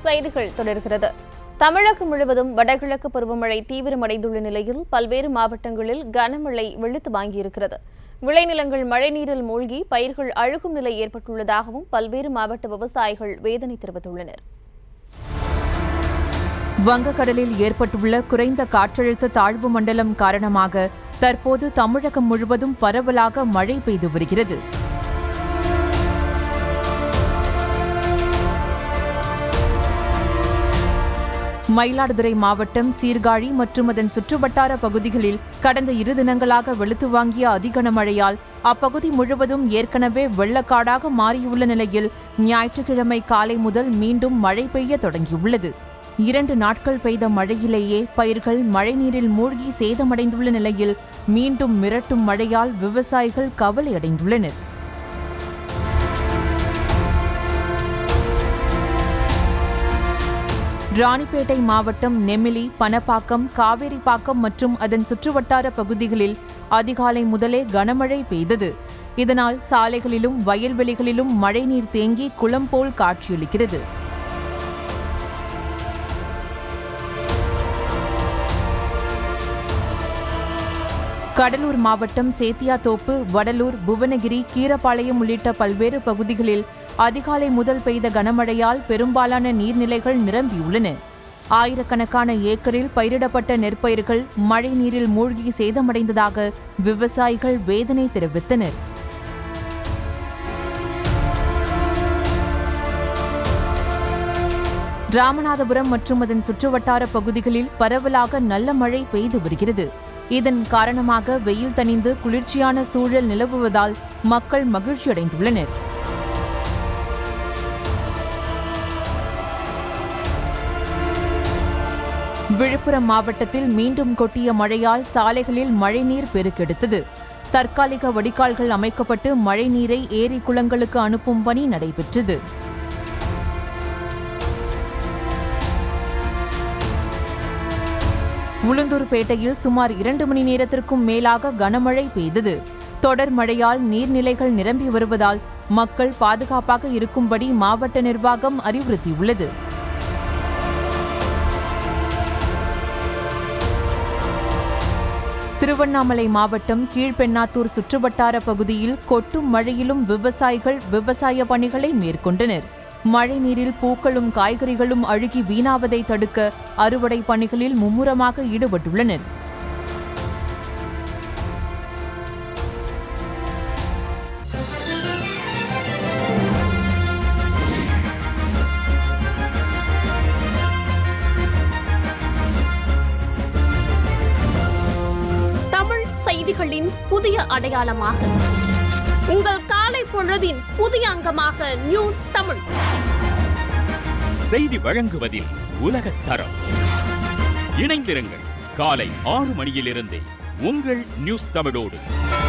செய்திகள் தொடர்கிறது தமிழகம் முழுவதும் வடகிழக்கு பருவமழை தீவிரமடைந்துள்ள நிலையில் பல்வேறு மாவட்டங்களில் கனமழை வெளுத்து வாங்கியிருக்கிறது விளைநிலங்கள் மழைநீரில் மூழ்கி பயிர்கள் அழுகும் நிலை ஏற்பட்டுள்ளதாகவும் பல்வேறு மாவட்ட விவசாயிகள் வேதனை தெரிவித்துள்ளனர் வங்கக்கடலில் ஏற்பட்டுள்ள குறைந்த காற்றழுத்த தாழ்வு மண்டலம் காரணமாக தற்போது தமிழகம் முழுவதும் பரவலாக மழை பெய்து வருகிறது மயிலாடுதுறை மாவட்டம் சீர்காழி மற்றும் அதன் சுற்றுவட்டார பகுதிகளில் கடந்த இரு தினங்களாக வெளுத்து வாங்கிய அதிகன மழையால் அப்பகுதி முழுவதும் ஏற்கனவே வெள்ளக்காடாக மாறியுள்ள நிலையில் ஞாயிற்றுக்கிழமை காலை முதல் மீண்டும் மழை பெய்ய தொடங்கியுள்ளது இரண்டு நாட்கள் பெய்த மழையிலேயே பயிர்கள் மழைநீரில் மூழ்கி சேதமடைந்துள்ள நிலையில் மீண்டும் மிரட்டும் மழையால் விவசாயிகள் கவலையடைந்துள்ளனர் ராணிப்பேட்டை மாவட்டம் நெமிலி பனப்பாக்கம் காவேரிப்பாக்கம் மற்றும் அதன் சுற்றுவட்டார பகுதிகளில் அதிகாலை முதலே கனமழை பெய்தது இதனால் சாலைகளிலும் வயல்வெளிகளிலும் மழைநீர் தேங்கி குளம் போல் காட்சியளிக்கிறது கடலூர் மாவட்டம் சேத்தியாத்தோப்பு வடலூர் புவனகிரி கீரப்பாளையம் உள்ளிட்ட பல்வேறு பகுதிகளில் அதிகாலை முதல் பெய்த கனமழையால் பெரும்பாலான நீர்நிலைகள் நிரம்பியுள்ளன ஆயிரக்கணக்கான ஏக்கரில் பயிரிடப்பட்ட நெற்பயிர்கள் மழை நீரில் மூழ்கி சேதமடைந்ததாக விவசாயிகள் வேதனை தெரிவித்தனர் ராமநாதபுரம் மற்றும் அதன் சுற்றுவட்டார பகுதிகளில் பரவலாக நல்ல மழை பெய்து வருகிறது இதன் காரணமாக வெயில் தணிந்து குளிர்ச்சியான சூழல் நிலவுவதால் மக்கள் மகிழ்ச்சியடைந்துள்ளனர் விழுப்புரம் மாவட்டத்தில் மீண்டும் கொட்டிய மழையால் சாலைகளில் மழைநீர் பெருக்கெடுத்தது தற்காலிக வடிகால்கள் அமைக்கப்பட்டு மழைநீரை ஏரி குளங்களுக்கு அனுப்பும் பணி நடைபெற்றது உளுந்தூர்பேட்டையில் சுமார் இரண்டு மணி நேரத்திற்கும் மேலாக கனமழை பெய்தது தொடர் மழையால் நீர்நிலைகள் நிரம்பி வருவதால் மக்கள் பாதுகாப்பாக இருக்கும்படி மாவட்ட நிர்வாகம் அறிவுறுத்தியுள்ளது திருவண்ணாமலை மாவட்டம் கீழ்பெண்ணாத்தூர் சுற்றுவட்டார பகுதியில் கொட்டும் மழையிலும் விவசாயிகள் விவசாய பணிகளை மேற்கொண்டனர் மழைநீரில் பூக்களும் காய்கறிகளும் அழுகி வீணாவதை தடுக்க அறுவடை பணிகளில் மும்முரமாக ஈடுபட்டுள்ளனர் தமிழ் செய்திகளின் புதிய அடையாளமாக உங்கள் காலை பொழுதின் புதிய அங்கமாக நியூஸ் தமிழ் செய்தி வழங்குவதில் உலகத் தரம் இணைந்திருங்கள் காலை ஆறு மணியிலிருந்தே உங்கள் நியூஸ் தமிழோடு